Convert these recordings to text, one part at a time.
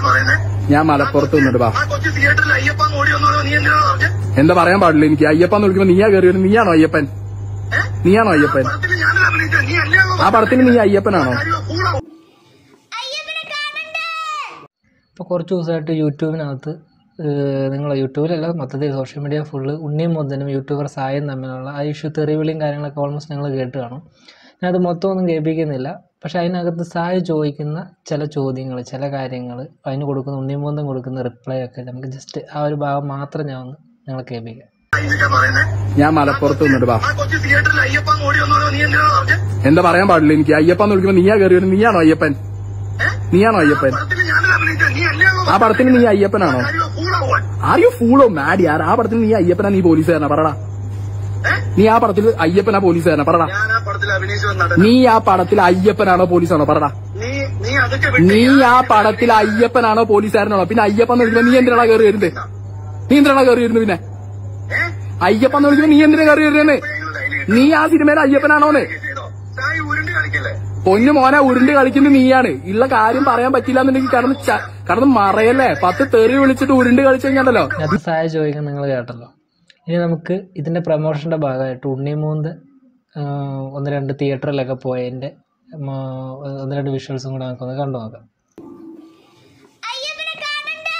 ഞാൻ മലപ്പുറത്ത് നിന്നിട്ട് വാ ആ കൊച്ചു തിയേറ്ററിൽ അയ്യപ്പൻ ഓടി വന്നോ നീ എന്തിനാ പറഞ്ഞേ എന്താ പറയാൻ പാടില്ല എനിക്ക് അയ്യപ്പൻ എന്ന് വിളിക്കുമ്പോ നീയാ കയറി വരുന്നത് നീയാണോ അയ്യപ്പൻ നീയാണോ അയ്യപ്പൻ പടത്തിൽ ഞാനല്ല അഭിനയിച്ചത് നീ അല്ലേ ആ പടത്തിന് നീ അയ്യപ്പനാണോ കൂടാ ഇപ്പോൾ കുറച്ച് ദിവസമായിട്ട് യൂട്യൂബിനകത്ത് നിങ്ങൾ യൂട്യൂബിലല്ല മൊത്തത്തിൽ സോഷ്യൽ മീഡിയ ഫുള്ള് ഉണ്ണിയും മുതനും യൂട്യൂബർ സായും തമ്മിലുള്ള ആ ഇഷ്യൂ തെറിവിളിയും കാര്യങ്ങളൊക്കെ ഓൾമോസ്റ്റ് നിങ്ങൾ കേട്ട് കാണും ഞാനത് മൊത്തം ഒന്നും കേൾപ്പിക്കുന്നില്ല പക്ഷേ അതിനകത്ത് സായ് ചോദിക്കുന്ന ചില ചോദ്യങ്ങൾ ചില കാര്യങ്ങൾ അതിന് കൊടുക്കുന്ന ഉണ്ണിമൂന്തം കൊടുക്കുന്ന റിപ്ലൈ ഒക്കെ നമുക്ക് ജസ്റ്റ് ആ ഒരു ഭാഗം മാത്രം ഞാൻ ഒന്ന് നിങ്ങളെ കേൾപ്പിക്കാം ഇതൊക്കെ പറയുന്നേ ഞാൻ മലപ്പുറത്ത് നിന്നിട്ട് വാ ആ കൊച്ചു തിയേറ്ററിൽ അയ്യപ്പൻ ഓടി വന്നോ നീ എന്തിനാ പറഞ്ഞേ എന്താ പറയാൻ പാടില്ല എനിക്ക് അയ്യപ്പൻ എന്ന് വിളിക്കുമ്പോ നീയാ കയറി വരുന്നത് നീയാണോ അയ്യപ്പൻ നീയാണോ അയ്യപ്പൻ പടത്തിൽ ഞാനല്ല അഭിനയിച്ചത് നീ അല്ലേ ആ പടത്തിന് നീ അയ്യപ്പനാണോ കൂടാ പോവാൻ ആർ യു ഫൂളോ മാഡ് യാർ ആ പടത്തിൽ നീ അയ്യപ്പനാ നീ പോലീസുകാരനാ പറടാ നീ ആ പടത്തിൽ അയ്യപ്പനാ പോലീസുകാരനാ പറടാ ഞാൻ ആ പടത്തിൽ അഭിനയിച്ചു നടൻ നീ ആ പടത്തിൽ അയ്യപ്പനാണോ പോലീസാണോ പറടാ നീ നീ അതൊക്കെ നീ ആ പടത്തിൽ അയ്യപ്പനാണോ പോലീസുകാരനാണോ പിന്നെ അയ്യപ്പൻ എന്ന് വിളിക്കുമ്പോ നീ എന്തിനാ കയറി വരുന്നത് നീ എന്തിനാ കയറി വരുന്നത് പിന്നെ അയ്യപ്പൻ എന്ന് വിളിക്കുമ്പോ നീ എന്തിനാ കയറി വരുന്നത് നീ ആ സിനിമയിൽ അയ്യപ്പനാണോന്ന് ചെയ്തോ സായി ഉരുണ്ട് കളിക്കല്ലേ പൊന്നു മോനെ ഉരുണ്ട് കളിക്കുന്നത് നീയാണ് ഉള്ള കാര്യം പറയാൻ പറ്റില്ല എന്നുണ്ടെങ്കിൽ കടന്ന് ച- കടന്ന് മറയല്ലേ പത്ത് തെറി വിളിച്ചിട്ട് ഉരുണ്ട് കളിച്ചു കഴിഞ്ഞാണ്ടല്ലോ അത് സായ ചോദിക്കാൻ നിങ്ങൾ കേട്ടല്ലോ ഇനി നമുക്ക് ഇതിൻ്റെ പ്രൊമോഷൻ്റെ ഭാഗമായിട്ട് ഉണ്ണിമൂന്ത് ആഹ്, ഒന്ന് രണ്ട് തിയേറ്ററിലൊക്കെ പോയതിൻ്റെ ഉം, ഒന്ന് രണ്ട് വിഷ്വൽസും കൂടെ നമുക്കൊന്ന് കണ്ടു നോക്കാം അയ്യപ്പനെ കാണണ്ടേ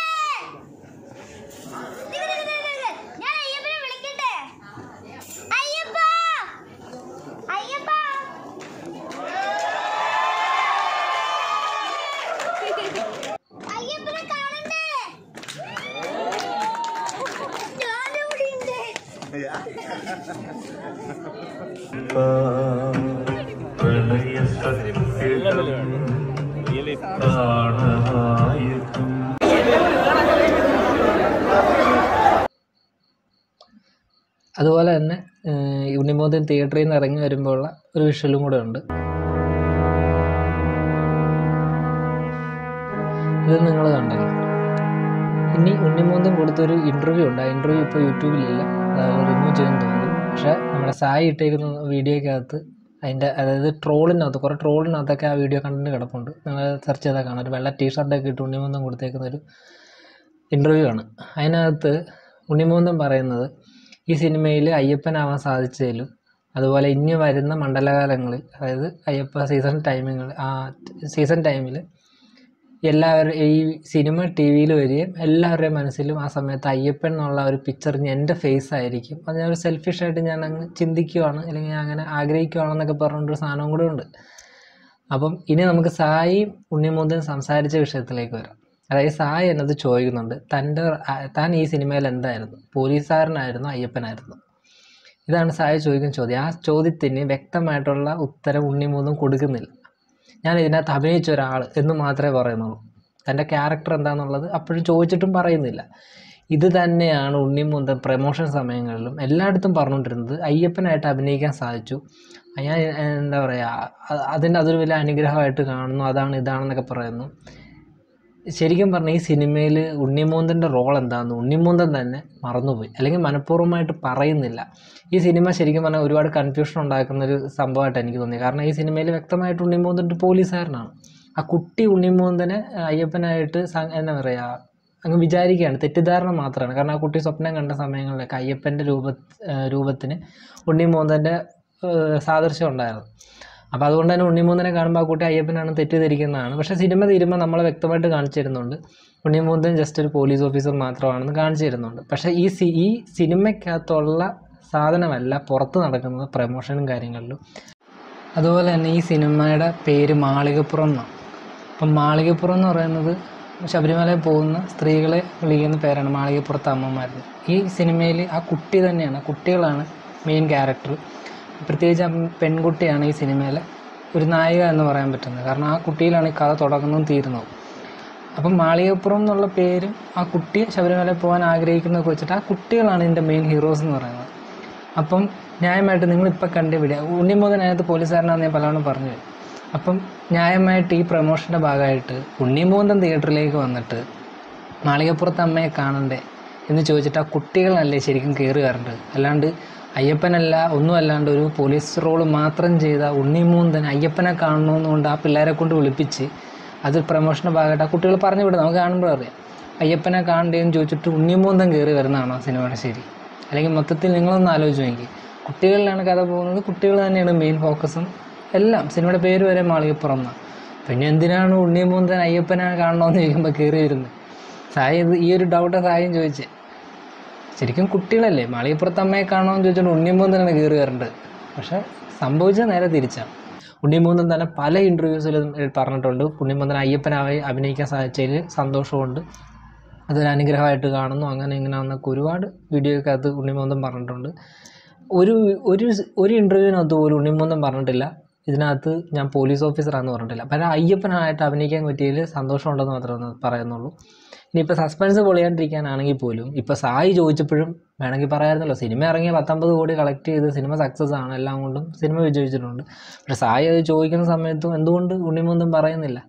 നിക്ക് നിക്ക് നിക്ക് നിക്ക്. ഞാൻ അയ്യപ്പനെ വിളിക്കട്ടെ അയ്യപ്പ അയ്യപ്പ അയ്യപ്പനെ കാണണ്ടേ ഞാനിവിടെ ഉണ്ട് അതുപോലെ തന്നെ ആഹ്, ഈ ഉണ്ണിമൂന്തൻ തിയേറ്ററിൽ നിന്ന് ഇറങ്ങി വരുമ്പോഴുള്ള ഒരു വിഷ്വലും കൂടെ ഉണ്ട് ഇത് നിങ്ങൾ കണ്ടല്ലോ ഇനി ഉണ്ണിമൂന്തൻ കൊടുത്തൊരു ഇൻ്റർവ്യൂ ഉണ്ട് ആ ഇൻ്റർവ്യൂ ഇപ്പോൾ യൂട്യൂബിലില്ല അത് റിമൂവ് ചെയ്യുമെന്ന് തോന്നുന്നു പക്ഷേ നമ്മുടെ സായി ഇട്ടേക്കുന്ന വീഡിയോക്കകത്ത് അതിൻ്റെ അതായത് ട്രോളിനകത്ത് കുറേ ട്രോളിനകത്തൊക്കെ ആ വീഡിയോ കണ്ടന്റ് കിടപ്പുണ്ട് നിങ്ങൾ സെർച്ച് ചെയ്താൽ കാണാം ഒരു വെള്ള ടീഷർട്ടൊക്കെ ഇട്ട് ഉണ്ണിമൂന്തൻ കൊടുത്തേക്കുന്ന ഒരു ഇൻ്റർവ്യൂ ആണ് അതിനകത്ത് ഉണ്ണിമൂന്തൻ പറയുന്നത് ഈ സിനിമയിൽ അയ്യപ്പനാവാൻ സാധിച്ചതിലും അതുപോലെ ഇനി വരുന്ന മണ്ഡലകാലങ്ങളിൽ അതായത് അയ്യപ്പ സീസൺ ടൈമിങ്ങൾ ആ സീസൺ ടൈമിൽ എല്ലാവരും ഈ സിനിമ ടി വിയിൽ വരികയും എല്ലാവരുടെയും മനസ്സിലും ആ സമയത്ത് അയ്യപ്പൻ എന്നുള്ള ഒരു പിക്ചർ എൻ്റെ ഫേസ് ആയിരിക്കും അത് ഞാൻ ഒരു സെൽഫിഷായിട്ട് ഞാൻ അങ്ങ് ചിന്തിക്കുവാണ് അല്ലെങ്കിൽ ഞാൻ അങ്ങനെ ആഗ്രഹിക്കുവാണെന്നൊക്കെ പറഞ്ഞിട്ടൊരു സാധനവും കൂടെ ഉണ്ട് അപ്പം ഇനി നമുക്ക് സായി ഉണ്ണിമൂന്തൻ സംസാരിച്ച വിഷയത്തിലേക്ക് വരാം അതായത് സായി എന്നത് ചോദിക്കുന്നുണ്ട് തൻ്റെ ആ- താൻ ഈ സിനിമയിൽ എന്തായിരുന്നു പോലീസുകാരനായിരുന്നു അയ്യപ്പനായിരുന്നു ഇതാണ് സായി ചോദിക്കുന്ന ചോദ്യം ആ ചോദ്യത്തിന് വ്യക്തമായിട്ടുള്ള ഉത്തരം ഉണ്ണിമൂന്നും കൊടുക്കുന്നില്ല ഞാൻ ഇതിനകത്ത് അഭിനയിച്ച ഒരാൾ എന്ന് മാത്രമേ പറയുന്നുള്ളൂ തൻ്റെ ക്യാരക്ടർ എന്താണെന്നുള്ളത് അപ്പോഴും ചോദിച്ചിട്ടും പറയുന്നില്ല ഇത് തന്നെയാണ് ഉണ്ണിമുന്തൻ പ്രമോഷൻ സമയങ്ങളിലും എല്ലായിടത്തും പറഞ്ഞുകൊണ്ടിരുന്നത് അയ്യപ്പനായിട്ട് അഭിനയിക്കാൻ സാധിച്ചു ഞാൻ എന്താ പറയുക അതിൻ്റെ അതൊരു വലിയ അനുഗ്രഹമായിട്ട് കാണുന്നു അതാണ് ഇതാണെന്നൊക്കെ പറയുന്നു ശരിക്കും പറഞ്ഞാൽ ഈ സിനിമയിൽ ഉണ്ണിമൂന്തൻ്റെ റോൾ എന്താണെന്ന് ഉണ്ണിമൂന്തൻ തന്നെ മറന്നുപോയി അല്ലെങ്കിൽ മനഃപൂർവ്വമായിട്ട് പറയുന്നില്ല ഈ സിനിമ ശരിക്കും പറഞ്ഞാൽ ഒരുപാട് കൺഫ്യൂഷൻ ഉണ്ടാക്കുന്ന ഒരു സംഭവമായിട്ട് എനിക്ക് തോന്നി കാരണം ഈ സിനിമയിൽ വ്യക്തമായിട്ട് ഉണ്ണിമൂന്തൻ ഒരു പോലീസുകാരനാണ് ആ കുട്ടി ഉണ്ണിമൂന്തനെ അയ്യപ്പനായിട്ട് സ- എന്താ പറയുക അങ്ങ് വിചാരിക്കുകയാണ് തെറ്റിദ്ധാരണ മാത്രമാണ് കാരണം ആ കുട്ടി സ്വപ്നം കണ്ട സമയങ്ങളിലൊക്കെ അയ്യപ്പൻ്റെ രൂപ രൂപത്തിന് ഉണ്ണിമൂന്തൻ്റെ സാദൃശ്യം ഉണ്ടായിരുന്നു അപ്പോൾ അതുകൊണ്ട് തന്നെ ഉണ്ണിമൂന്തനെ കാണുമ്പോൾ ആ കുട്ടി അയ്യപ്പനാണ് തെറ്റിദ്ധരിക്കുന്നതാണ് പക്ഷേ സിനിമ തീരുമ്പോൾ നമ്മളെ വ്യക്തമായിട്ട് കാണിച്ചു തരുന്നുണ്ട് ഉണ്ണിമൂന്തൻ ജസ്റ്റ് ഒരു പോലീസ് ഓഫീസർ മാത്രമാണെന്ന് കാണിച്ചു തരുന്നുണ്ട് പക്ഷേ ഈ സി ഈ സിനിമയ്ക്കകത്തുള്ള സാധനമല്ല പുറത്ത് നടക്കുന്നത് പ്രമോഷനും കാര്യങ്ങളിലും അതുപോലെ തന്നെ ഈ സിനിമയുടെ പേര് മാളികപ്പുറം എന്നാണ് അപ്പം മാളികപ്പുറം എന്ന് പറയുന്നത് ശബരിമലയിൽ പോകുന്ന സ്ത്രീകളെ വിളിക്കുന്ന പേരാണ് മാളികപ്പുറത്തെ അമ്മമാരുടെ ഈ സിനിമയിൽ ആ കുട്ടി തന്നെയാണ് കുട്ടികളാണ് മെയിൻ ക്യാരക്ടർ പ്രത്യേകിച്ച് ആ പെൺകുട്ടിയാണ് ഈ സിനിമയിലെ ഒരു നായിക എന്ന് പറയാൻ പറ്റുന്നത് കാരണം ആ കുട്ടിയിലാണ് ഈ കഥ തുടങ്ങുന്നതും തീരുന്നതും അപ്പം മാളികപ്പുറം എന്നുള്ള പേരും ആ കുട്ടി ശബരിമലയിൽ പോകാൻ ആഗ്രഹിക്കുന്നതൊക്കെ വെച്ചിട്ട് ആ കുട്ടികളാണ് ഇതിൻ്റെ മെയിൻ ഹീറോസ് എന്ന് പറയുന്നത് അപ്പം ന്യായമായിട്ട് നിങ്ങളിപ്പോൾ കണ്ട വീഡിയോ ഉണ്ണിമോദൻ അതിനകത്ത് പോലീസുകാരനാണെന്ന് ഞാൻ പലവണ്ണം പറഞ്ഞു അപ്പം ന്യായമായിട്ട് ഈ പ്രൊമോഷൻ്റെ ഭാഗമായിട്ട് ഉണ്ണിമോദൻ തിയേറ്ററിലേക്ക് വന്നിട്ട് മാളികപ്പുറത്ത് അമ്മയെ കാണണ്ടേ എന്ന് ചോദിച്ചിട്ട് ആ കുട്ടികളല്ലേ ശരിക്കും കയറി കയറേണ്ടത് അല്ലാണ്ട് അയ്യപ്പനല്ല ഒന്നും അല്ലാണ്ട് ഒരു പോലീസ് റോള് മാത്രം ചെയ്ത ഉണ്ണിമൂന്തൻ അയ്യപ്പനെ കാണണമെന്നുകൊണ്ട് ആ പിള്ളേരെ കൊണ്ട് വിളിപ്പിച്ച് അത് പ്രൊമോഷൻ്റെ ഭാഗമായിട്ട് ആ കുട്ടികൾ പറഞ്ഞു വിടും നമുക്ക് കാണുമ്പോൾ അറിയാം അയ്യപ്പനെ കാണണ്ടേന്ന് ചോദിച്ചിട്ട് ഉണ്ണിമൂന്തം കയറി വരുന്നതാണോ സിനിമയുടെ ശരി അല്ലെങ്കിൽ മൊത്തത്തിൽ നിങ്ങളൊന്ന് ആലോചിച്ച് നോക്കി കുട്ടികളിലാണ് കഥ പോകുന്നത് കുട്ടികൾ തന്നെയാണ് മെയിൻ ഫോക്കസും എല്ലാം സിനിമയുടെ പേര് വരെ മാളികപ്പുറം എന്നാണ് പിന്നെ എന്തിനാണ് ഉണ്ണിമൂന്തൻ അയ്യപ്പനെ കാണണമെന്ന് ചോദിക്കുമ്പോൾ കയറി വരുന്നത് സായി ഇത് ഈ ഒരു ഡൗട്ട് സായും ചോദിച്ചേ ശരിക്കും കുട്ടികളല്ലേ മാളികപ്പുറത്ത് അമ്മയെ കാണണമെന്ന് ചോദിച്ചുകൊണ്ട് ഉണ്ണിമൂന്തനാണ് കയറി വരേണ്ടത് പക്ഷെ സംഭവിച്ചത് നേരെ തിരിച്ചാണ് ഉണ്ണിമൂന്തൻ തന്നെ പല ഇൻ്റർവ്യൂസിലും പറഞ്ഞിട്ടുണ്ട് ഉണ്ണിമൂന്തൻ അയ്യപ്പനായി അഭിനയിക്കാൻ സാധിച്ചതിൽ സന്തോഷമുണ്ട് അതൊരു അനുഗ്രഹമായിട്ട് കാണുന്നു അങ്ങനെ ഇങ്ങനെ എന്നൊക്കെ ഒരുപാട് വീഡിയോക്കകത്ത് ഉണ്ണിമൂന്തൻ പറഞ്ഞിട്ടുണ്ട് ഒരു ഒരു ഒരു ഇൻ്റർവ്യൂവിനകത്ത് പോലും ഉണ്ണിമൂന്തൻ പറഞ്ഞിട്ടില്ല ഇതിനകത്ത് ഞാൻ പോലീസ് ഓഫീസറാണെന്ന് പറഞ്ഞിട്ടില്ല പക്ഷേ അയ്യപ്പനായിട്ട് അഭിനയിക്കാൻ പറ്റിയതിൽ സന്തോഷമുണ്ടെന്ന് മാത്രമേ പറയുന്നുള്ളൂ ഇനിയിപ്പോൾ സസ്പെൻസ് പൊളിയാണ്ടിരിക്കാനാണെങ്കിൽ പോലും ഇപ്പോൾ സായി ചോദിച്ചപ്പോഴും വേണമെങ്കിൽ പറയാമായിരുന്നല്ലോ സിനിമ ഇറങ്ങിയ പത്തൊമ്പത് കോടി കളക്ട് ചെയ്ത് സിനിമ സക്സസ് ആണ് എല്ലാം കൊണ്ടും സിനിമ വിജയിച്ചിട്ടുണ്ട് പക്ഷേ സായി അത് ചോദിക്കുന്ന സമയത്തും എന്തുകൊണ്ട് ഉണ്ണിമൂന്തൻ പറയുന്നില്ല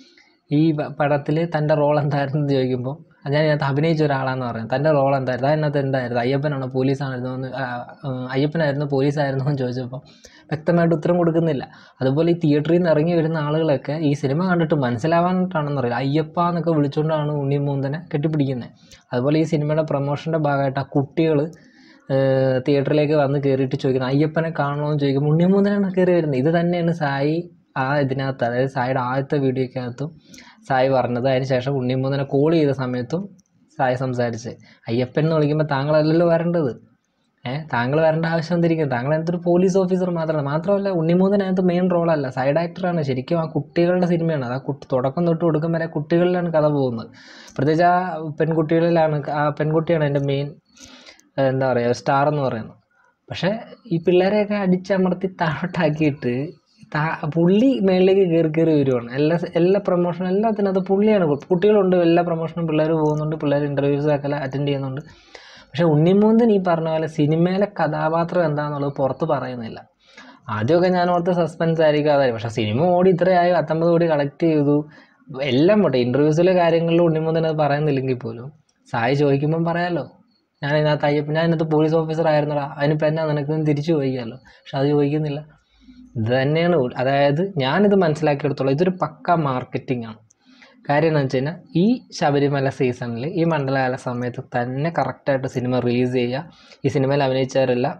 ഈ പടത്തിൽ തൻ്റെ റോൾ എന്തായിരുന്നു എന്ന് ചോദിക്കുമ്പോൾ ഞാൻ ഇതിനകത്ത് അഭിനയിച്ച ഒരാളാന്ന് പറയാം തൻ്റെ റോൾ എന്തായിരുന്നു അതിനകത്ത് എന്തായിരുന്നു അയ്യപ്പനാണോ പോലീസായിരുന്നു എന്ന് ആ, ആ, അയ്യപ്പനായിരുന്നു പോലീസായിരുന്നു എന്ന് ചോദിച്ചപ്പോൾ വ്യക്തമായിട്ട് ഉത്തരം കൊടുക്കുന്നില്ല അതുപോലെ ഈ തിയേറ്ററിൽ നിന്ന് ഇറങ്ങി വരുന്ന ആളുകളൊക്കെ ഈ സിനിമ കണ്ടിട്ട് മനസ്സിലാവാനായിട്ടാണെന്നറിയില്ല അയ്യപ്പ എന്നൊക്കെ വിളിച്ചുകൊണ്ടാണ് ഉണ്ണിമൂന്തനെ കെട്ടിപ്പിടിക്കുന്നത് അതുപോലെ ഈ സിനിമയുടെ പ്രൊമോഷൻ്റെ ഭാഗമായിട്ട് ആ കുട്ടികൾ തിയേറ്ററിലേക്ക് വന്ന് കയറിയിട്ട് ചോദിക്കുന്നത് അയ്യപ്പനെ കാണണമെന്ന് ചോദിക്കുമ്പോൾ ഉണ്ണിമൂന്തനാണ് കയറി വരുന്നത് ഇത് തന്നെയാണ് സായി ആ ഇതിനകത്ത് അതായത് സായിയുടെ ആദ്യത്തെ വീഡിയോക്കകത്തും സായി പറഞ്ഞത് അതിന് ശേഷം ഉണ്ണിമൂന്നനെ കോൾ ചെയ്ത സമയത്തും സായി സംസാരിച്ച് അയ്യപ്പൻ എന്ന് വിളിക്കുമ്പോൾ താങ്കളല്ലല്ലോ വരേണ്ടത് ഏഹ് താങ്കൾ വരേണ്ട ആവശ്യം എന്തിരിക്കും താങ്കൾ അതിനകത്ത് ഒരു പോലീസ് ഓഫീസർ മാത്രമാണ് മാത്രമല്ല ഉണ്ണിമൂന്നതിനകത്ത് മെയിൻ റോളല്ല സൈഡ് ആക്ടറാണ് ശരിക്കും ആ കുട്ടികളുടെ സിനിമയാണ് അത് ആ കുട്ടി തുടക്കം തൊട്ട് ഒടുക്കം വരെ കുട്ടികളിലാണ് കഥ പോകുന്നത് പ്രത്യേകിച്ച് ആ പെൺകുട്ടികളിലാണ് ആ പെൺകുട്ടിയാണ് എൻ്റെ മെയിൻ എന്താ പറയുക സ്റ്റാർ എന്ന് പറയുന്നത് പക്ഷേ ഈ പിള്ളേരെയൊക്കെ അടിച്ചമർത്തി താഴോട്ടാക്കിയിട്ട് താ പുള്ളി മേളിലേക്ക് കയറി കയറി വരുവാണ് എല്ലാ എല്ലാ പ്രൊമോഷനും എല്ലാത്തിനകത്ത് പുള്ളിയാണ് കു- കുട്ടികളുണ്ട് എല്ലാ പ്രൊമോഷനും പിള്ളേർ പോകുന്നുണ്ട് പിള്ളേർ ഇൻ്റർവ്യൂസ് ഒക്കെ അറ്റൻഡ് ചെയ്യുന്നുണ്ട് പക്ഷേ ഉണ്ണിമൂന്തൻ ഈ പറഞ്ഞ പോലെ സിനിമയിലെ കഥാപാത്രം എന്താണെന്നുള്ളത് പുറത്ത് പറയുന്നില്ല ആദ്യമൊക്കെ ഞാൻ ഓർത്ത് സസ്പെൻസ് ആയിരിക്കും അതായി പക്ഷേ സിനിമ ഓടി ഇത്രയായി പത്തൊമ്പത് കോടി കളക്ട് ചെയ്തു എല്ലാം പോട്ടെ ഇൻ്റർവ്യൂസിലെ കാര്യങ്ങളിൽ ഉണ്ണിമൂന്തൻ അത് പറയുന്നില്ലെങ്കിൽ പോലും സായി ചോദിക്കുമ്പം പറയാമല്ലോ ഞാൻ ഇതിനകത്ത് അയ്യപ്പൻ ഞാൻ ഇതിനകത്ത് പോലീസ് ഓഫീസർ ആയിരുന്നടാ അതിനിപ്പോൾ എന്നാ നിനക്ക് തിരിച്ചു ചോദിക്കാമല്ലോ പക്ഷെ അത് ചോദിക്കുന്നില്ല ഇത് തന്നെയാണ് ഉൾ- അതായത് ഞാനിത് മനസ്സിലാക്കിയെടുത്തോളം ഇതൊരു പക്ക മാർക്കറ്റിംഗ് ആണ് കാര്യം എന്ന് വെച്ച് കഴിഞ്ഞാൽ ഈ ശബരിമല സീസണിൽ ഈ മണ്ഡലകാല സമയത്ത് തന്നെ കറക്റ്റായിട്ട് സിനിമ റിലീസ് ചെയ്യുക ഈ സിനിമയിൽ അഭിനയിച്ചവരെല്ലാം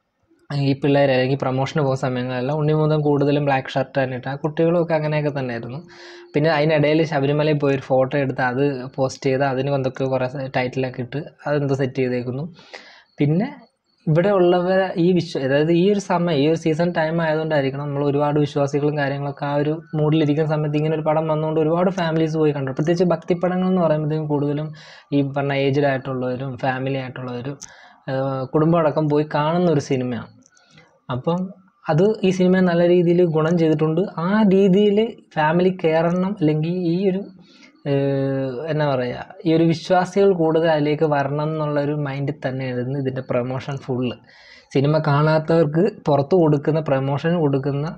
ഈ പിള്ളേർ അല്ലെങ്കിൽ പ്രൊമോഷന് പോകുന്ന സമയങ്ങളെല്ലാം ഉണ്ണിമൂതം കൂടുതലും ബ്ലാക്ക് ഷർട്ട് തന്നെ ഇട്ട് ആ കുട്ടികളും ഒക്കെ അങ്ങനെയൊക്കെ തന്നെയായിരുന്നു പിന്നെ അതിനിടയിൽ ശബരിമലയിൽ പോയി ഒരു ഫോട്ടോ എടുത്ത് അത് പോസ്റ്റ് ചെയ്ത് അതിന് എന്തൊക്കെ കുറേ ടൈറ്റിലൊക്കെ ഇട്ട് അതെന്തോ സെറ്റ് ചെയ്തേക്കുന്നു പിന്നെ ഇവിടെ ഉള്ളവർ ഈ വിശ്വ അതായത് ഈ ഒരു സമയം ഈ ഒരു സീസൺ ടൈം ആയതുകൊണ്ടായിരിക്കണം നമ്മൾ ഒരുപാട് വിശ്വാസികളും കാര്യങ്ങളൊക്കെ ആ ഒരു മൂഡിലിരിക്കുന്ന സമയത്ത് ഇങ്ങനെ ഒരു പടം വന്നുകൊണ്ട് ഒരുപാട് ഫാമിലീസ് പോയി കണ്ടു പ്രത്യേകിച്ച് ഭക്തിപ്പടങ്ങൾ എന്ന് പറയുമ്പോഴത്തേക്കും കൂടുതലും ഈ പറഞ്ഞ ഏജ്ഡ് ആയിട്ടുള്ളവരും ഫാമിലി ആയിട്ടുള്ളവരും ആഹ് കുടുംബമടക്കം പോയി കാണുന്ന ഒരു സിനിമയാണ് അപ്പം അത് ഈ സിനിമ നല്ല രീതിയിൽ ഗുണം ചെയ്തിട്ടുണ്ട് ആ രീതിയിൽ ഫാമിലി കയറണം അല്ലെങ്കിൽ ഈ ഒരു ഏഹ്, എന്നാ പറയുക ഈ ഒരു വിശ്വാസികൾ കൂടുതൽ അതിലേക്ക് വരണം എന്നുള്ളൊരു മൈൻഡിൽ തന്നെയായിരുന്നു ഇതിൻ്റെ പ്രൊമോഷൻ ഫുള്ള് സിനിമ കാണാത്തവർക്ക് പുറത്ത് കൊടുക്കുന്ന പ്രൊമോഷൻ കൊടുക്കുന്ന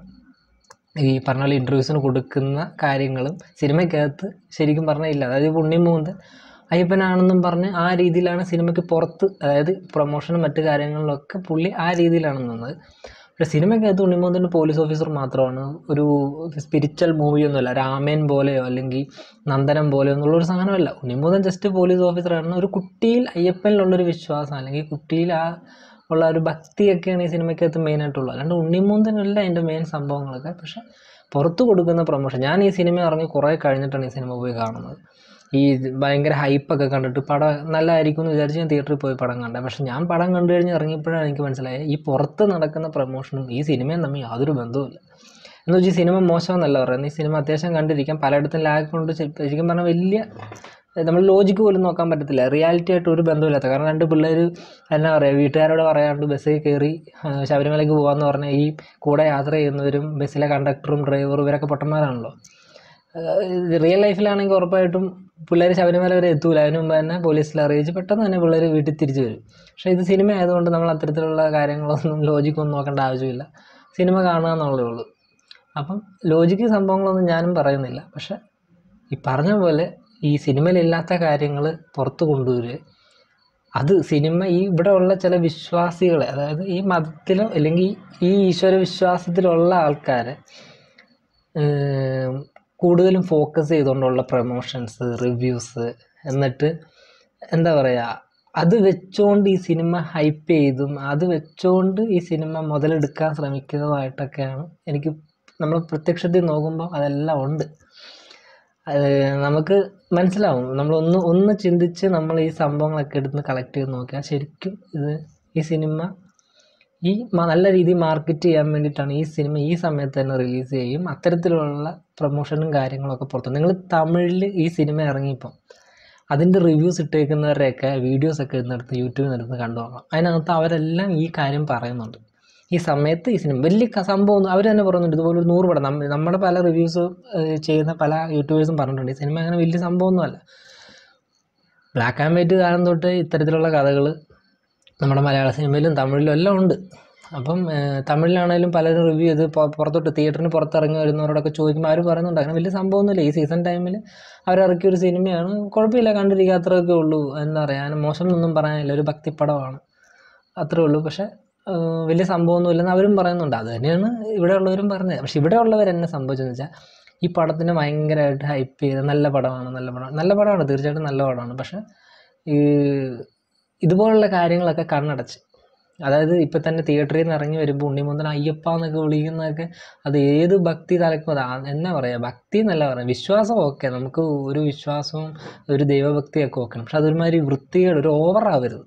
ഈ പറഞ്ഞ പോലെ ഇൻ്റർവ്യൂസിന് കൊടുക്കുന്ന കാര്യങ്ങളും സിനിമയ്ക്കകത്ത് ശരിക്കും പറഞ്ഞാൽ ഇല്ല അതായത് ഇപ്പോൾ ഉണ്ണിമൂന്ത് അയ്യപ്പനാണെന്നും പറഞ്ഞ് ആ രീതിയിലാണ് സിനിമയ്ക്ക് പുറത്ത് അതായത് പ്രൊമോഷനും മറ്റു കാര്യങ്ങളിലൊക്കെ പുള്ളി ആ രീതിയിലാണ് നിന്നത് പക്ഷേ സിനിമയ്ക്കകത്ത് ഉണ്ണിമൂന്തിൻ്റെ പോലീസ് ഓഫീസർ മാത്രമാണ് ഒരു സ്പിരിച്വൽ മൂവിയൊന്നുമല്ല രാമൻ പോലെയോ അല്ലെങ്കിൽ നന്ദനം പോലെയോ എന്നുള്ളൊരു സാധനമല്ല ഉണ്ണിമൂന്തൻ ജസ്റ്റ് പോലീസ് ഓഫീസറാണ് ഒരു കുട്ടിയിൽ അയ്യപ്പനിലുള്ളൊരു വിശ്വാസം അല്ലെങ്കിൽ കുട്ടിയിൽ ആ ഉള്ള ഒരു ഭക്തിയൊക്കെയാണ് ഈ സിനിമയ്ക്കകത്ത് മെയിനായിട്ടുള്ളത് അല്ലാണ്ട് ഉണ്ണിമൂന്തനല്ല അതിൻ്റെ മെയിൻ സംഭവങ്ങളൊക്കെ പക്ഷെ പുറത്ത് കൊടുക്കുന്ന പ്രൊമോഷൻ ഞാൻ ഈ സിനിമ ഇറങ്ങി കുറേ കഴിഞ്ഞിട്ടാണ് ഈ സിനിമ പോയി കാണുന്നത് ഈ ഭയങ്കര ഹൈപ്പൊക്കെ കണ്ടിട്ട് പടം നല്ലതായിരിക്കും എന്ന് വിചാരിച്ച് ഞാൻ തിയേറ്ററിൽ പോയി പടം കണ്ടത് പക്ഷെ ഞാൻ പടം കണ്ടു കഴിഞ്ഞ് ഇറങ്ങിയപ്പോഴാണ് എനിക്ക് മനസ്സിലായത് ഈ പുറത്ത് നടക്കുന്ന പ്രൊമോഷനും ഈ സിനിമയും തമ്മിൽ യാതൊരു ബന്ധവുമില്ല എന്ന് വെച്ചാൽ ഈ സിനിമ മോശമെന്നല്ല പറയുന്നത് ഈ സിനിമ അത്യാവശ്യം കണ്ടിരിക്കാം പലയിടത്തും ലാഗ് കൊണ്ട് ശരി- ശരിക്കും പറഞ്ഞാൽ വലിയ നമ്മൾ ലോജിക്ക് പോലും നോക്കാൻ പറ്റത്തില്ല റിയാലിറ്റി ആയിട്ട് ഒരു ബന്ധമില്ലാത്ത കാരണം രണ്ട് പിള്ളേർ എന്നാ പറയുക വീട്ടുകാരോട് പറയാണ്ട് ബസ്സിൽ കയറി ആ, ശബരിമലയ്ക്ക് പോകാമെന്ന് പറഞ്ഞാൽ ഈ കൂടെ യാത്ര ചെയ്യുന്നവരും ബസ്സിലെ കണ്ടക്ടറും ഡ്രൈവറും ഇവരൊക്കെ പൊട്ടന്മാരാണല്ലോ റിയൽ ലൈഫിലാണെങ്കിൽ ഉറപ്പായിട്ടും പിള്ളേർ ശബരിമല വരെ എത്തൂല അതിന് മുമ്പ് തന്നെ പോലീസിൽ അറിയിച്ച് പെട്ടെന്ന് തന്നെ പിള്ളേർ വീട്ടിൽ തിരിച്ചു വരും പക്ഷേ ഇത് സിനിമ ആയതുകൊണ്ട് നമ്മൾ അത്തരത്തിലുള്ള കാര്യങ്ങളൊന്നും ലോജിക്കൊന്നും നോക്കേണ്ട ആവശ്യമില്ല സിനിമ കാണുക എന്നുള്ളതേ ഉള്ളൂ അപ്പം ലോജിക്ക് സംഭവങ്ങളൊന്നും ഞാനും പറയുന്നില്ല പക്ഷെ ഈ പറഞ്ഞ പോലെ ഈ സിനിമയിലില്ലാത്ത കാര്യങ്ങൾ പുറത്ത് കൊണ്ടുവരിക അത് സിനിമ ഈ ഇവിടെ ഉള്ള ചില വിശ്വാസികളെ അതായത് ഈ മതത്തിലോ അല്ലെങ്കിൽ ഈ ഈശ്വര വിശ്വാസത്തിലുള്ള ആൾക്കാരെ ഏം, കൂടുതലും ഫോക്കസ് ചെയ്തുകൊണ്ടുള്ള പ്രൊമോഷൻസ് റിവ്യൂസ് എന്നിട്ട് എന്താ പറയുക അത് വെച്ചുകൊണ്ട് ഈ സിനിമ ഹൈപ്പ് ചെയ്തും അത് വെച്ചുകൊണ്ട് ഈ സിനിമ മുതലെടുക്കാൻ ശ്രമിക്കുന്നതായിട്ടൊക്കെയാണ് എനിക്ക് നമ്മൾ പ്രത്യക്ഷത്തിൽ നോക്കുമ്പോൾ അതെല്ലാം ഉണ്ട് അത് നമുക്ക് മനസ്സിലാവും നമ്മളൊന്ന് ഒന്ന് ചിന്തിച്ച് നമ്മൾ ഈ സംഭവങ്ങളൊക്കെ എടുത്ത് കളക്ട് ചെയ്ത് നോക്കിയാൽ ശരിക്കും ഇത് ഈ സിനിമ ഈ മ- നല്ല രീതിയിൽ മാർക്കറ്റ് ചെയ്യാൻ വേണ്ടിയിട്ടാണ് ഈ സിനിമ ഈ സമയത്ത് തന്നെ റിലീസ് ചെയ്യും അത്തരത്തിലുള്ള പ്രൊമോഷനും കാര്യങ്ങളൊക്കെ പുറത്തു നിങ്ങൾ തമിഴിൽ ഈ സിനിമ ഇറങ്ങിയപ്പം അതിൻ്റെ റിവ്യൂസ് ഇട്ടേക്കുന്നവരുടെയൊക്കെ വീഡിയോസൊക്കെ ഇന്നെടുത്ത് യൂട്യൂബിൽ നിന്നെടുത്ത് കണ്ടു നോക്കാം അതിനകത്ത് അവരെല്ലാം ഈ കാര്യം പറയുന്നുണ്ട് ഈ സമയത്ത് ഈ സിനിമ വലിയ ക- സംഭവം അവർ തന്നെ പറയുന്നുണ്ട് ഇതുപോലെ ഒരു നൂറ് പടം നമ്മ നമ്മുടെ പല റിവ്യൂസ് ചെയ്യുന്ന പല യൂട്യൂബേഴ്സും പറഞ്ഞിട്ടുണ്ട് ഈ സിനിമ അങ്ങനെ വലിയ സംഭവമൊന്നുമല്ല ബ്ലാക്ക് ആൻഡ് വൈറ്റ് കാലം തൊട്ട് ഇത്തരത്തിലുള്ള കഥകൾ നമ്മുടെ മലയാള സിനിമയിലും തമിഴിലും എല്ലാം ഉണ്ട് അപ്പം ഏഹ്, തമിഴിലാണേലും പലരും റിവ്യൂ ചെയ്ത് പൊ- പുറത്തോട്ട് തിയേറ്ററിന് പുറത്തിറങ്ങി വരുന്നവരോടൊക്കെ ചോദിക്കുമ്പോൾ അവർ പറയുന്നുണ്ട് അങ്ങനെ വലിയ സംഭവമൊന്നുമില്ല ഈ സീസൺ ടൈമിൽ അവരിറക്കിയ ഒരു സിനിമയാണ് കുഴപ്പമില്ല കണ്ടിരിക്കാത്രയൊക്കെ ഉള്ളൂ എന്താ പറയുക അങ്ങനെ മോശം എന്നൊന്നും പറയാനില്ല ഒരു ഭക്തിപ്പടമാണ് അത്രേ ഉള്ളൂ പക്ഷേ ഏഹ്, വലിയ സംഭവമൊന്നുമില്ലെന്ന് അവരും പറയുന്നുണ്ട് അത് തന്നെയാണ് ഇവിടെ ഉള്ളവരും പറഞ്ഞത് പക്ഷെ ഇവിടെ ഉള്ളവർ എന്നെ സംഭവിച്ചതെന്ന് വെച്ചാൽ ഈ പടത്തിനെ ഭയങ്കരമായിട്ട് ഹൈപ്പ് ചെയ്ത് നല്ല പടമാണ് നല്ല പടമാണ് നല്ല പടമാണ് തീർച്ചയായിട്ടും നല്ല പടമാണ് പക്ഷേ ഈ ഇതുപോലുള്ള കാര്യങ്ങളൊക്കെ കണ്ണടച്ച് അതായത് ഇപ്പം തന്നെ തിയേറ്ററിൽ നിന്ന് ഇറങ്ങി വരുമ്പോൾ ഉണ്ണിമുന്തൻ അയ്യപ്പ എന്നൊക്കെ വിളിക്കുന്നതൊക്കെ അത് ഏത് ഭക്തി തലക്കും അത് ആ- എന്നാ പറയുക ഭക്തി എന്നല്ല പറയാം വിശ്വാസം ഓക്കെ നമുക്ക് ഒരു വിശ്വാസവും ഒരു ദൈവഭക്തിയൊക്കെ ഓക്കെ പക്ഷെ അതൊരുമാതിരി വൃത്തികേട് ഒരു ഓവറാവരുത്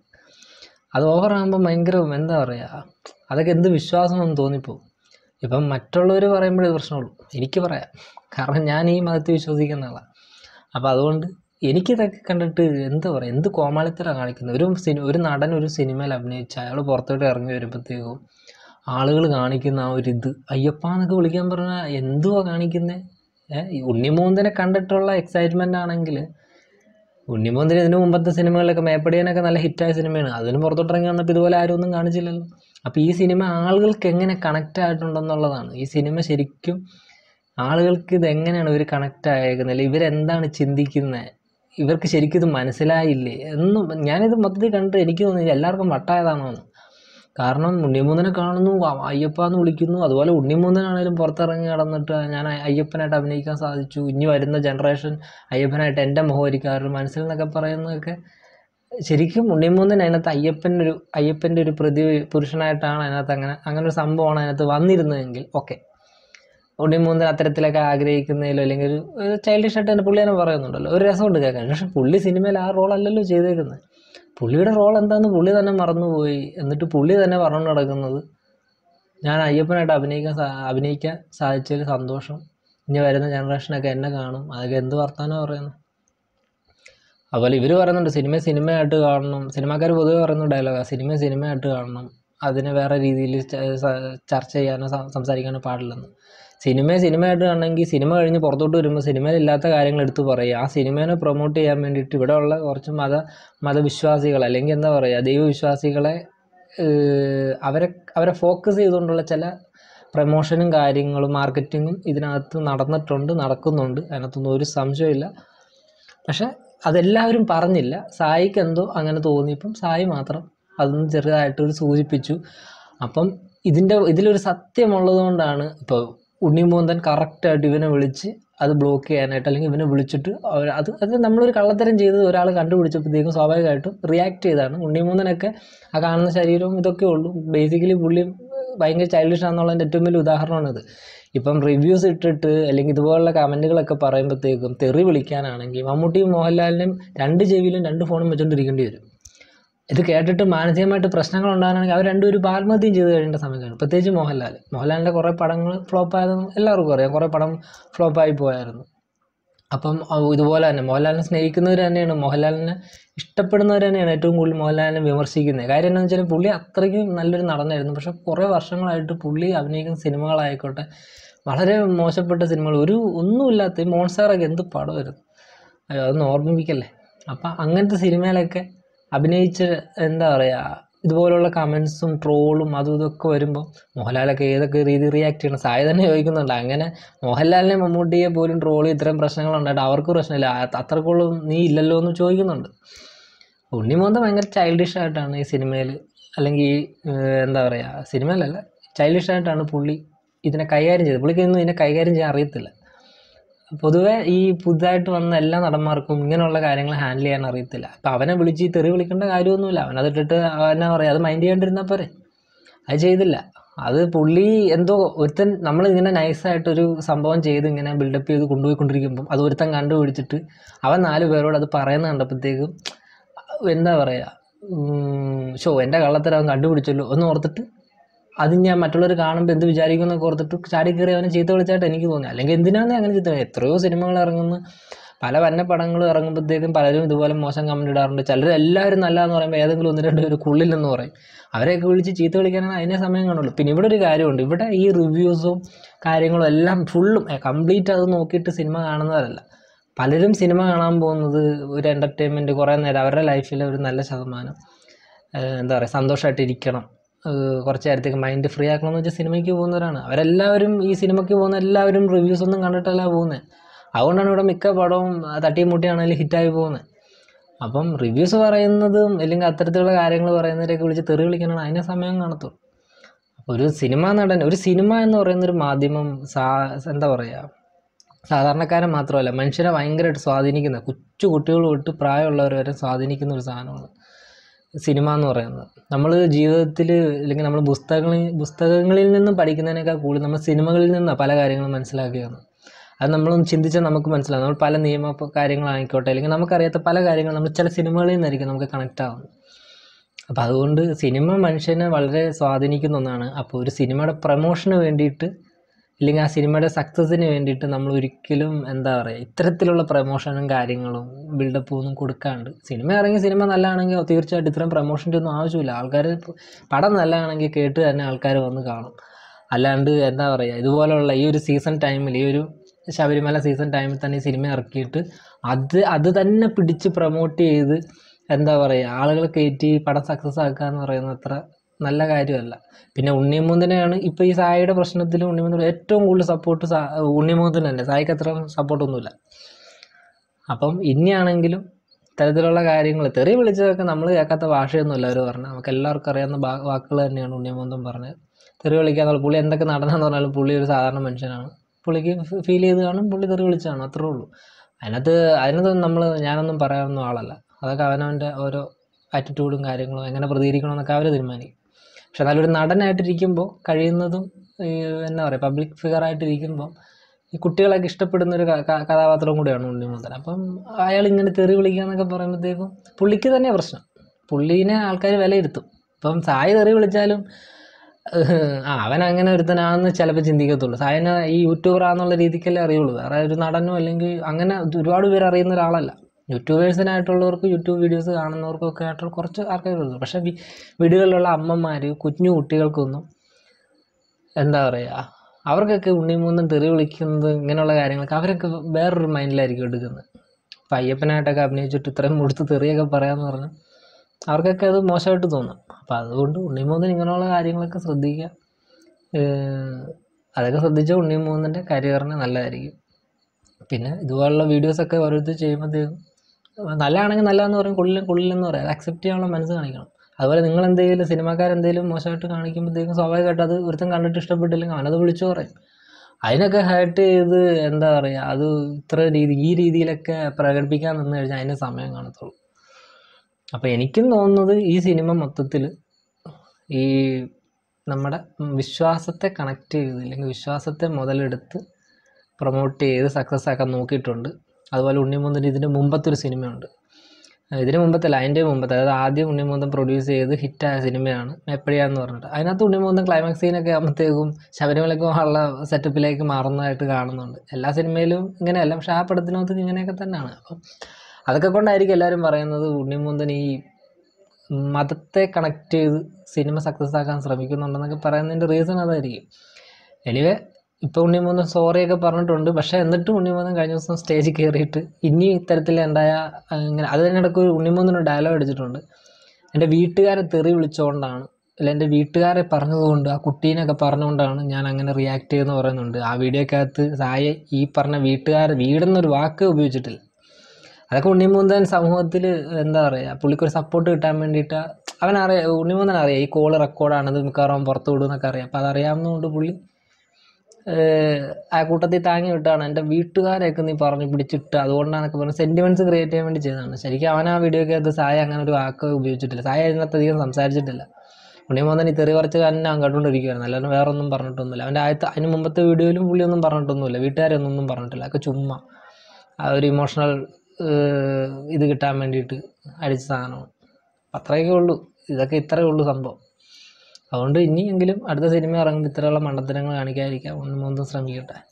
അത് ഓവറാകുമ്പോൾ ഭയങ്കര എന്താ പറയുക അതൊക്കെ എന്ത് വിശ്വാസമെന്ന് തോന്നിപ്പോവും ഇപ്പം മറ്റുള്ളവർ പറയുമ്പോഴേ ഇത് പ്രശ്നമുള്ളൂ എനിക്ക് പറയാം കാരണം ഞാൻ ഈ മതത്തിൽ വിശ്വസിക്കുന്ന ആളാണ് അപ്പോൾ അതുകൊണ്ട് എനിക്കിതൊക്കെ കണ്ടിട്ട് എന്താ പറയുക എന്ത് കോമാളിത്തരം കാണിക്കുന്നത് ഒരു സിനി ഒരു നടൻ ഒരു സിനിമയിൽ അഭിനയിച്ച് അയാൾ പുറത്തോട്ട് ഇറങ്ങി വരുമ്പോഴത്തേക്കും ആളുകൾ കാണിക്കുന്ന ആ ഒരു ഇത് അയ്യപ്പ എന്നൊക്കെ വിളിക്കാൻ പറഞ്ഞാൽ എന്തുവാ കാണിക്കുന്നത് ഏഹ് ഈ ഉണ്ണിമൂന്തനെ കണ്ടിട്ടുള്ള എക്സൈറ്റ്മെൻ്റ് ആണെങ്കിൽ ഉണ്ണിമൂന്തന് ഇതിന് മുമ്പത്തെ സിനിമകളിലൊക്കെ മേപ്പടിയാനൊക്കെ നല്ല ഹിറ്റായ സിനിമയാണ് അതിന് പുറത്തോട്ട് ഇറങ്ങി വന്നപ്പോൾ ഇതുപോലെ ആരും ഒന്നും കാണിച്ചില്ലല്ലോ അപ്പോൾ ഈ സിനിമ ആളുകൾക്ക് എങ്ങനെ കണക്റ്റ് ആയിട്ടുണ്ടെന്നുള്ളതാണ് ഈ സിനിമ ശരിക്കും ആളുകൾക്ക് ഇത് എങ്ങനെയാണ് ഇവർ കണക്റ്റ് ആയേക്കുന്നത് അല്ലെങ്കിൽ ഇവരെന്താണ് ചിന്തിക്കുന്നത് ഇവർക്ക് ശരിക്കും ഇത് മനസ്സിലായില്ലേ എന്നും ഞാനിത് മൊത്തത്തിൽ കണ്ടിട്ട് എനിക്ക് തോന്നി ഇത് എല്ലാവർക്കും വട്ടായതാണോ എന്ന് കാരണം ഉണ്ണിമൂന്നനെ കാണുന്നു അ- അയ്യപ്പ എന്ന് വിളിക്കുന്നു അതുപോലെ ഉണ്ണിമൂന്നനാണേലും പുറത്തിറങ്ങി കടന്നിട്ട് ഞാൻ അ- അയ്യപ്പനായിട്ട് അഭിനയിക്കാൻ സാധിച്ചു ഇനി വരുന്ന ജനറേഷൻ അയ്യപ്പനായിട്ട് എൻ്റെ മുഖമായിരിക്കും അവരുടെ മനസ്സിൽ എന്നൊക്കെ പറയുന്നതൊക്കെ ശരിക്കും ഉണ്ണിമൂന്നൻ അതിനകത്ത് അയ്യപ്പൻ്റെ ഒരു അയ്യപ്പൻ്റെ ഒരു പ്രതി പുരുഷനായിട്ടാണ് അതിനകത്ത് അങ്ങനെ അങ്ങനെ ഒരു സംഭവമാണ് അതിനകത്ത് വന്നിരുന്നതെങ്കിൽ ഓക്കെ ഉണ്ണിമൂന്നൻ അത്തരത്തിലൊക്കെ ആഗ്രഹിക്കുന്നതിലോ അല്ലെങ്കിൽ ഒരു ചൈൽഡിഷ് ആയിട്ട് തന്നെ പുള്ളി തന്നെ പറയുന്നുണ്ടല്ലോ ഒരു രസമുണ്ട് കേൾക്കാൻ പക്ഷെ പുള്ളി സിനിമയിൽ ആ റോൾ അല്ലല്ലോ ചെയ്തേക്കുന്നത് പുള്ളിയുടെ റോൾ എന്താണെന്ന് പുള്ളി തന്നെ മറന്നുപോയി എന്നിട്ട് പുള്ളി തന്നെ പറഞ്ഞു നടക്കുന്നത് ഞാൻ അയ്യപ്പനായിട്ട് അഭിനയിക്കാൻ സാ അഭിനയിക്കാൻ സാധിച്ചതിൽ സന്തോഷം ഇനി വരുന്ന ജനറേഷനൊക്കെ എന്നെ കാണും അതൊക്കെ എന്ത് വർത്താനം പറയുന്നത് അതുപോലെ ഇവർ പറയുന്നുണ്ട് സിനിമ സിനിമയായിട്ട് കാണണം സിനിമാക്കാർ പൊതുവെ പറയുന്ന ഡയലോഗാണ് സിനിമ സിനിമയായിട്ട് കാണണം അതിനെ വേറെ രീതിയിൽ ചർച്ച ചെയ്യാനോ സം- സംസാരിക്കാനോ പാടില്ലെന്ന് സിനിമയെ സിനിമയായിട്ട് കാണണമെങ്കിൽ സിനിമ കഴിഞ്ഞ് പുറത്തോട്ട് വരുമ്പോൾ സിനിമയിൽ ഇല്ലാത്ത കാര്യങ്ങൾ എടുത്ത് പറയുക ആ സിനിമേനെ പ്രൊമോട്ട് ചെയ്യാൻ വേണ്ടിയിട്ട് ഇവിടെയുള്ള കുറച്ച് മത മതവിശ്വാസികൾ അല്ലെങ്കിൽ എന്താ പറയുക ദൈവവിശ്വാസികളെ ഏഹ്, അവരെ അവരെ ഫോക്കസ് ചെയ്തുകൊണ്ടുള്ള ചില പ്രമോഷനും കാര്യങ്ങളും മാർക്കറ്റിങ്ങും ഇതിനകത്ത് നടന്നിട്ടുണ്ട് നടക്കുന്നുണ്ട് അതിനകത്തൊന്നും ഒരു സംശയമില്ല പക്ഷെ അതെല്ലാവരും പറഞ്ഞില്ല സായിക്ക് എന്തോ അങ്ങനെ തോന്നിയപ്പം സായി മാത്രം അതൊന്ന് ചെറുതായിട്ട് ഒരു സൂചിപ്പിച്ചു അപ്പം ഇതിൻ്റെ ഇതിലൊരു സത്യമുള്ളത് കൊണ്ടാണ് ഇപ്പോൾ ഉണ്ണിമൂന്തൻ കറക്റ്റായിട്ട് ഇവനെ വിളിച്ച് അത് ബ്ലോക്ക് ചെയ്യാനായിട്ട് അല്ലെങ്കിൽ ഇവനെ വിളിച്ചിട്ട് അവർ അത് അത് നമ്മളൊരു കള്ളത്തരം ചെയ്ത് ഒരാൾ കണ്ടുപിടിച്ചപ്പോഴത്തേക്കും സ്വാഭാവികമായിട്ടും റിയാക്ട് ചെയ്താണ് ഉണ്ണിമൂന്നനൊക്കെ ആ കാണുന്ന ശരീരവും ഇതൊക്കെ ഉള്ളൂ ബേസിക്കലി പുള്ളി ഭയങ്കര ചൈൽഡിഷ് ആണെന്നുള്ളതിൻ്റെ ഏറ്റവും വലിയ ഉദാഹരണമാണിത് ഇപ്പം റിവ്യൂസ് ഇട്ടിട്ട് അല്ലെങ്കിൽ ഇതുപോലുള്ള കമൻറ്റുകളൊക്കെ പറയുമ്പോഴത്തേക്കും തെറി വിളിക്കാനാണെങ്കിൽ മമ്മൂട്ടിയും മോഹൻലാലിനും രണ്ട് ചെവിയിലും രണ്ട് ഫോണും വെച്ചുകൊണ്ടിരിക്കേണ്ടി വരും ഇത് കേട്ടിട്ട് മാനസികമായിട്ട് പ്രശ്നങ്ങൾ ഉണ്ടാകാനാണെങ്കിൽ അവർ രണ്ടുപേരും ആത്മഹത്യം ചെയ്ത് കഴിയേണ്ട സമയമാണ് പ്രത്യേകിച്ച് മോഹൻലാൽ മോഹൻലാലിൻ്റെ കുറേ പടങ്ങൾ ഫ്ലോപ്പ് ആയതെന്ന് എല്ലാവർക്കും അറിയാം കുറേ പടം ഫ്ലോപ്പായി പോയായിരുന്നു അപ്പം അഹ് ഇതുപോലെ തന്നെ മോഹൻലാലിനെ സ്നേഹിക്കുന്നവർ തന്നെയാണ് മോഹൻലാലിനെ ഇഷ്ടപ്പെടുന്നവർ തന്നെയാണ് ഏറ്റവും കൂടുതൽ മോഹൻലാലിനെ വിമർശിക്കുന്നത് കാര്യം എന്താണെന്ന് വെച്ചാൽ പുള്ളി അത്രയ്ക്കും നല്ലൊരു നടനായിരുന്നു പക്ഷെ കുറേ വർഷങ്ങളായിട്ട് പുള്ളി അഭിനയിക്കുന്ന സിനിമകളായിക്കോട്ടെ വളരെ മോശപ്പെട്ട സിനിമകൾ ഒരു ഒന്നുമില്ലാത്ത ഈ മോൺസാറൊക്കെ എന്ത് പടമായിരുന്നു അയ്യോ അതൊന്ന് ഓർമ്മിപ്പിക്കല്ലേ അപ്പം അങ്ങനത്തെ സിനിമയിലൊക്കെ അഭിനയിച്ച് എന്താ പറയുക ഇതുപോലുള്ള കമൻസും ട്രോളും അതും ഇതൊക്കെ വരുമ്പോൾ മോഹൻലാലൊക്കെ ഏതൊക്കെ രീതി റിയാക്ട് ചെയ്യണം സായി തന്നെ ചോദിക്കുന്നുണ്ട് അങ്ങനെ മോഹൻലാലിനെ മമ്മൂട്ടിയെ പോലും ട്രോൾ ഇത്രയും പ്രശ്നങ്ങളുണ്ടായിട്ട് അവർക്ക് പ്രശ്നമില്ല ആ- അത്രക്കുള്ളും നീ ഇല്ലല്ലോ എന്ന് ചോദിക്കുന്നുണ്ട് ഉണ്ണിമോന്ത ഭയങ്കര ചൈൽഡിഷ് ആയിട്ടാണ് ഈ സിനിമയിൽ അല്ലെങ്കിൽ ഈ ഏഹ്, എന്താ പറയുക സിനിമയിലല്ല ചൈൽഡിഷ് ആയിട്ടാണ് പുള്ളി ഇതിനെ കൈകാര്യം ചെയ്തത് പുള്ളിക്ക് ഒന്നും ഇതിനെ കൈകാര്യം ചെയ്യാൻ അറിയത്തില്ല പൊതുവെ ഈ പുതുതായിട്ട് വന്ന എല്ലാ നടന്മാർക്കും ഇങ്ങനെയുള്ള കാര്യങ്ങൾ ഹാൻഡിൽ ചെയ്യാൻ അറിയത്തില്ല അപ്പം അവനെ വിളിച്ച് ഈ തെറി വിളിക്കേണ്ട കാര്യമൊന്നുമില്ല അവനത് ഇട്ടിട്ട് അവനെ പറയാം അത് മൈൻഡ് ചെയ്യാണ്ടിരുന്നാൽ പോരെ അത് ചെയ്തില്ല അത് പുള്ളി എന്തോ ഒരുത്തൻ നമ്മൾ ഇങ്ങനെ നൈസായിട്ടൊരു സംഭവം ചെയ്ത് ഇങ്ങനെ ബിൽഡപ്പ് ചെയ്ത് കൊണ്ടുപോയിക്കൊണ്ടിരിക്കുമ്പം അത് ഒരുത്തൻ കണ്ടുപിടിച്ചിട്ട് അവൻ നാല് പേരോട് അത് പറയുന്ന കണ്ടപ്പോഴത്തേക്കും എന്താ പറയുക ഷോ എൻ്റെ കള്ളത്തരം അവൻ കണ്ടുപിടിച്ചല്ലോ എന്ന് ഓർത്തിട്ട് അത് ഞാൻ മറ്റുള്ളവർ കാണുമ്പോൾ എന്ത് വിചാരിക്കുമെന്നൊക്കെ ഓർത്തിട്ട് ചാടി കയറി അവനെ ചീത്ത വിളിച്ചായിട്ട് എനിക്ക് തോന്നി അല്ലെങ്കിൽ എന്തിനാണ് അങ്ങനെ ചീത്ത വിളി- എത്രയോ സിനിമകൾ ഇറങ്ങുന്നു പല വന്ന പടങ്ങൾ ഇറങ്ങുമ്പോഴത്തേക്കും പലരും ഇതുപോലെ മോശം കമൻറ്റ് ഇടാറുണ്ട് ചിലർ എല്ലാവരും നല്ലതെന്ന് പറയുമ്പോൾ ഏതെങ്കിലും ഒന്ന് രണ്ട് പേര് കുള്ളില്ലെന്ന് പറയും അവരെയൊക്കെ വിളിച്ച് ചീത്ത വിളിക്കാനാണ് അതിനെ സമയം കാണുള്ളൂ പിന്നെ ഇവിടെ ഒരു കാര്യമുണ്ട് ഇവിടെ ഈ റിവ്യൂസും കാര്യങ്ങളും എല്ലാം ഫുള്ളും കംപ്ലീറ്റ് അത് നോക്കിയിട്ട് സിനിമ കാണുന്നവരല്ല പലരും സിനിമ കാണാൻ പോകുന്നത് ഒരു എൻ്റർടൈൻമെൻറ്റ് കുറേ നേരം അവരുടെ ലൈഫിലെ ഒരു നല്ല ശതമാനം ഏഹ് എന്താ പറയുക സന്തോഷമായിട്ട് ഇരിക്കണം ഏഹ് കുറച്ച് നേരത്തേക്ക് മൈൻഡ് ഫ്രീ ആക്കണം എന്ന് വെച്ചാൽ സിനിമയ്ക്ക് പോകുന്നവരാണ് അവരെല്ലാവരും ഈ സിനിമയ്ക്ക് പോകുന്ന എല്ലാവരും റിവ്യൂസ് ഒന്നും കണ്ടിട്ടല്ല പോകുന്നത് അതുകൊണ്ടാണ് ഇവിടെ മിക്ക പടവും തട്ടിയും മുട്ടിയാണെങ്കിലും ഹിറ്റായി പോകുന്നത് അപ്പം റിവ്യൂസ് പറയുന്നതും അല്ലെങ്കിൽ അത്തരത്തിലുള്ള കാര്യങ്ങൾ പറയുന്നവരെയൊക്കെ വിളിച്ച് തെറി വിളിക്കാനാണ് അതിനെ സമയം കാണത്തുള്ളൂ അപ്പോൾ ഒരു സിനിമ നടൻ ഒരു സിനിമ എന്ന് പറയുന്ന ഒരു മാധ്യമം സാ എന്താ പറയുക സാധാരണക്കാരൻ മാത്രമല്ല മനുഷ്യരെ ഭയങ്കരമായിട്ട് സ്വാധീനിക്കുന്ന കൊച്ചു കുട്ടികൾ തൊട്ട് പ്രായമുള്ളവർ വരെ സ്വാധീനിക്കുന്ന ഒരു സാധനമാണ് സിനിമ എന്ന് പറയുന്നത് നമ്മൾ ജീവിതത്തിൽ അല്ലെങ്കിൽ നമ്മൾ പുസ്തകങ്ങളിൽ പുസ്തകങ്ങളിൽ നിന്നും പഠിക്കുന്നതിനേക്കാൾ കൂടുതൽ നമ്മൾ സിനിമകളിൽ നിന്നാണ് പല കാര്യങ്ങളും മനസ്സിലാക്കിയത് അത് നമ്മളൊന്ന് ചിന്തിച്ചാൽ നമുക്ക് മനസ്സിലാവും നമ്മൾ പല നിയമ പ- കാര്യങ്ങളായിക്കോട്ടെ അല്ലെങ്കിൽ നമുക്കറിയാത്ത പല കാര്യങ്ങളും നമ്മൾ ചില സിനിമകളിൽ നിന്നായിരിക്കും നമുക്ക് കണക്റ്റ് ആവുന്നത് അപ്പോൾ അതുകൊണ്ട് സിനിമ മനുഷ്യനെ വളരെ സ്വാധീനിക്കുന്ന ഒന്നാണ് അപ്പോൾ ഒരു സിനിമയുടെ പ്രൊമോഷന് വേണ്ടിയിട്ട് ഇല്ലെങ്കിൽ ആ സിനിമയുടെ സക്സസ്സിന് വേണ്ടിയിട്ട് നമ്മൾ ഒരിക്കലും എന്താ പറയുക ഇത്തരത്തിലുള്ള പ്രൊമോഷനും കാര്യങ്ങളും ബിൽഡപ്പും ഒന്നും കൊടുക്കാണ്ട് സിനിമ ഇറങ്ങി സിനിമ നല്ലതാണെങ്കിൽ തീർച്ചയായിട്ടും ഇത്രയും പ്രൊമോഷൻ്റെ ഒന്നും ആവശ്യമില്ല ആൾക്കാർ പടം നല്ലതാണെങ്കിൽ കേട്ട് തന്നെ ആൾക്കാർ വന്ന് കാണും അല്ലാണ്ട് എന്താ പറയുക ഇതുപോലുള്ള ഈ ഒരു സീസൺ ടൈമിൽ ഈ ഒരു ശബരിമല സീസൺ ടൈമിൽ തന്നെ ഈ സിനിമ ഇറക്കിയിട്ട് അത് അത് തന്നെ പിടിച്ച് പ്രൊമോട്ട് ചെയ്ത് എന്താ പറയുക ആളുകളെ കയറ്റി പടം സക്സസ് ആക്കുക എന്ന് പറയുന്നത് അത്ര നല്ല കാര്യമല്ല പിന്നെ ഉണ്ണിമൂന്തനെയാണ് ഇപ്പോൾ ഈ സായിയുടെ പ്രശ്നത്തിൽ ഉണ്ണിമൂന്തൻ ഏറ്റവും കൂടുതൽ സപ്പോർട്ട് സാ ഉണ്ണിമൂന്തൻ തന്നെ സായിക്ക് അത്ര സപ്പോർട്ടൊന്നുമില്ല അപ്പം ഇനിയാണെങ്കിലും ഇത്തരത്തിലുള്ള കാര്യങ്ങൾ തെറി വിളിച്ചതൊക്കെ നമ്മൾ കേൾക്കാത്ത ഭാഷയൊന്നുമല്ല അവർ പറഞ്ഞത് നമുക്ക് എല്ലാവർക്കും അറിയാവുന്ന ഭാ- വാക്കുകൾ തന്നെയാണ് ഉണ്ണിമൂന്തൻ പറഞ്ഞത് തെറി വിളിക്കാന്നുള്ള പുള്ളി എന്തൊക്കെ നടന്നെന്ന് പറഞ്ഞാലും പുള്ളി ഒരു സാധാരണ മനുഷ്യനാണ് പുള്ളിക്ക് ഫീൽ ചെയ്ത് കാണും പുള്ളി തെറി വിളിച്ചതാണ് അത്രേ ഉള്ളൂ അതിനകത്ത് അതിനകത്ത് നമ്മൾ ഞാനൊന്നും പറയാനൊന്നും ആളല്ല അതൊക്കെ അവനവൻ്റെ ഓരോ ആറ്റിറ്റ്യൂഡും കാര്യങ്ങളും എങ്ങനെ പ്രതികരിക്കണമെന്നൊക്കെ അവർ തീരുമാനിക്കും പക്ഷെ എന്നാലും ഒരു നടനായിട്ടിരിക്കുമ്പോൾ കഴിയുന്നതും ഈ എന്താ പറയുക പബ്ലിക് ഫിഗർ ആയിട്ടിരിക്കുമ്പോൾ ഈ കുട്ടികളൊക്കെ ഇഷ്ടപ്പെടുന്ന ഒരു ക- ക- കഥാപാത്രം കൂടിയാണ് ഉണ്ണിമുന്തൻ അപ്പം അയാൾ ഇങ്ങനെ തെറി വിളിക്കുക എന്നൊക്കെ പറയുമ്പോഴത്തേക്കും പുള്ളിക്ക് തന്നെ പ്രശ്നം പുള്ളീനെ ആൾക്കാർ വിലയിരുത്തും ഇപ്പം സായി തെറി വിളിച്ചാലും ഏഹ്, ആ അവൻ അങ്ങനെ ഒരുത്തനാണെന്ന് ചിലപ്പോൾ ചിന്തിക്കത്തുള്ളൂ സായന ഈ യൂട്യൂബറാന്നുള്ള രീതിക്കല്ലേ അറിയുള്ളൂ വേറെ ഒരു നടനോ അല്ലെങ്കിൽ അങ്ങനെ ഒരുപാട് പേര് അറിയുന്ന ഒരാളല്ല യൂട്യൂബേഴ്സിനായിട്ടുള്ളവർക്ക് യൂട്യൂബ് വീഡിയോസ് കാണുന്നവർക്കും ഒക്കെ ആയിട്ടുള്ള കുറച്ച് ആൾക്കാരുള്ളൂ പക്ഷേ വി- വീടുകളിലുള്ള അമ്മമാർ കുഞ്ഞു കുട്ടികൾക്കൊന്നും എന്താ പറയുക അവർക്കൊക്കെ ഉണ്ണിമൂന്നും തെറി വിളിക്കുന്നത് ഇങ്ങനെയുള്ള കാര്യങ്ങളൊക്കെ അവരൊക്കെ വേറൊരു മൈൻഡിലായിരിക്കും എടുക്കുന്നത് ഇപ്പം അയ്യപ്പനായിട്ടൊക്കെ അഭിനയിച്ചിട്ട് ഇത്രയും മുടുത്ത് തെറിയൊക്കെ പറയാമെന്ന് പറഞ്ഞാൽ അവർക്കൊക്കെ അത് മോശമായിട്ട് തോന്നും അപ്പം അതുകൊണ്ട് ഉണ്ണിമൂന്നൻ ഇങ്ങനെയുള്ള കാര്യങ്ങളൊക്കെ ശ്രദ്ധിക്കുക ഏഹ് അതൊക്കെ ശ്രദ്ധിച്ചാൽ ഉണ്ണിമൂന്നൻ്റെ കരിയറിന് നല്ലതായിരിക്കും പിന്നെ ഇതുപോലുള്ള വീഡിയോസൊക്കെ ഓരോരുത്തർ ചെയ്യുമ്പോഴത്തേക്കും നല്ലതാണെങ്കിൽ നല്ലതെന്ന് പറയും കൊള്ളിലും കൊള്ളില്ലെന്ന് പറയാം അത് അക്സെപ്റ്റ് ചെയ്യാനുള്ള മനസ്സ് കാണിക്കണം അതുപോലെ നിങ്ങൾ എന്തെങ്കിലും സിനിമാക്കാരെന്തെങ്കിലും മോശമായിട്ട് കാണിക്കുമ്പോഴത്തേക്കും സ്വാഭാവികമായിട്ട് അത് ഒരുത്തൻ കണ്ടിട്ട് ഇഷ്ടപ്പെട്ടില്ലെങ്കിൽ അവനത് വിളിച്ചു പറയും അതിനൊക്കെ ഹേർട്ട് ചെയ്ത് എന്താ പറയുക അത് ഇത്ര രീതി ഈ രീതിയിലൊക്കെ പ്രകടിപ്പിക്കാൻ നിന്ന് കഴിഞ്ഞാൽ അതിന് സമയം കാണത്തുള്ളൂ അപ്പോൾ എനിക്കും തോന്നുന്നത് ഈ സിനിമ മൊത്തത്തിൽ ഈ നമ്മുടെ വിശ്വാസത്തെ കണക്ട് ചെയ്ത് അല്ലെങ്കിൽ വിശ്വാസത്തെ മുതലെടുത്ത് പ്രൊമോട്ട് ചെയ്ത് സക്സസ് ആക്കാൻ നോക്കിയിട്ടുണ്ട് അതുപോലെ ഉണ്ണിമുന്തൻ ഇതിന് മുമ്പത്തെ ഒരു സിനിമയുണ്ട് ഇതിന് മുമ്പത്തല്ല അതിൻ്റെ മുമ്പത്തെ അതായത് ആദ്യം ഉണ്ണിമുന്തൻ പ്രൊഡ്യൂസ് ചെയ്ത് ഹിറ്റായ സിനിമയാണ് എപ്പോഴാന്ന് പറഞ്ഞിട്ട് അതിനകത്ത് ഉണ്ണിമുന്തൻ ക്ലൈമാക്സ് സീനൊക്കെ ആകുമ്പോഴത്തേക്കും ശബരിമലയ്ക്ക് ഉള്ള സെറ്റപ്പിലേക്ക് മാറുന്നതായിട്ട് കാണുന്നുണ്ട് എല്ലാ സിനിമയിലും ഇങ്ങനെയല്ല പക്ഷെ ആ പടത്തിനകത്ത് ഇങ്ങനെയൊക്കെ തന്നെയാണ് അപ്പം അതൊക്കെ കൊണ്ടായിരിക്കും എല്ലാവരും പറയുന്നത് ഉണ്ണിമുന്തൻ ഈ മതത്തെ കണക്ട് ചെയ്ത് സിനിമ സക്സസ് ആക്കാൻ ശ്രമിക്കുന്നുണ്ടെന്നൊക്കെ പറയുന്നതിൻ്റെ റീസൺ അതായിരിക്കും എനിവേ ഇപ്പോൾ ഉണ്ണിമൂന്നൻ സോറിയൊക്കെ പറഞ്ഞിട്ടുണ്ട് പക്ഷേ എന്നിട്ടും ഉണ്ണിമൂന്നൻ കഴിഞ്ഞ ദിവസം സ്റ്റേജിൽ കയറിയിട്ട് ഇനി ഇത്തരത്തിൽ ഉണ്ടായ ആ, ഇങ്ങനെ അത് തന്നെ ഇടയ്ക്ക് ഉണ്ണിമൂന്നൻ ഡയലോഗ് അടിച്ചിട്ടുണ്ട് എൻ്റെ വീട്ടുകാരെ തെറി വിളിച്ചുകൊണ്ടാണ് അല്ല എൻ്റെ വീട്ടുകാരെ പറഞ്ഞതുകൊണ്ട് ആ കുട്ടീനൊക്കെ പറഞ്ഞുകൊണ്ടാണ് ഞാൻ അങ്ങനെ റിയാക്ട് ചെയ്തെന്ന് പറയുന്നുണ്ട് ആ വീഡിയോക്കകത്ത് സായ ഈ പറഞ്ഞ വീട്ടുകാർ വീടെന്നൊരു വാക്ക് ഉപയോഗിച്ചിട്ടില്ല അതൊക്കെ ഉണ്ണിമൂന്തൻ സമൂഹത്തിൽ എന്താ പറയുക പുള്ളിക്കൊരു സപ്പോർട്ട് കിട്ടാൻ വേണ്ടിയിട്ട് അവനറിയാം ഉണ്ണിമൂന്തൻ അറിയാം ഈ കോള് റെക്കോർഡാണ് ഇത് മിക്കവാറും പുറത്ത് വിടും എന്നൊക്കെ അറിയാം അപ്പോൾ അതറിയാവുന്നതുകൊണ്ട് പുള്ളി ഏഹ്, ആ കൂട്ടത്തിൽ താങ്ങി വിട്ടാണ് എൻ്റെ വീട്ടുകാരെയൊക്കെ നീ പറഞ്ഞു പിടിച്ചിട്ട് അതുകൊണ്ടാണെന്നൊക്കെ പറഞ്ഞ് സെൻറ്റിമെൻറ്റ്സ് ക്രിയേറ്റ് ചെയ്യാൻ വേണ്ടി ചെയ്തതാണ് ശരിക്കും അവൻ ആ വീഡിയോക്കകത്ത് സായ അങ്ങനെ ഒരു വാക്ക് ഉപയോഗിച്ചിട്ടില്ല സായ അതിനകത്ത് അധികം സംസാരിച്ചിട്ടില്ല ഉണ്ണിമോന്തൻ ഈ തെറി പറിച്ച് തന്നെ അവൻ കണ്ടുകൊണ്ടിരിക്കുകയായിരുന്നു അല്ലാതെ വേറെ ഒന്നും പറഞ്ഞിട്ടൊന്നുമില്ല അവൻ്റെ ആദ്യത്തെ അതിന് മുമ്പത്തെ വീഡിയോയിലും പുള്ളിയൊന്നും പറഞ്ഞിട്ടൊന്നുമില്ല വീട്ടുകാരൊന്നും ഒന്നും പറഞ്ഞിട്ടില്ല അതൊക്കെ ചുമ്മാ ആ ഒരു ഇമോഷണൽ ഇത് കിട്ടാൻ വേണ്ടിയിട്ട് അടിച്ച സാധനമാണ് അത്രയൊക്കെ ഉള്ളൂ ഇതൊക്കെ ഇത്രയേ ഉള്ളൂ സംഭവം അതുകൊണ്ട് ഇനിയെങ്കിലും അടുത്ത സിനിമ ഇറങ്ങുമ്പോൾ ഇത്രയുള്ള മണ്ടത്തരങ്ങൾ കാണിക്കാതിരിക്കാൻ ഒന്നും ഒന്നും ശ്രമിക്കട്ടെ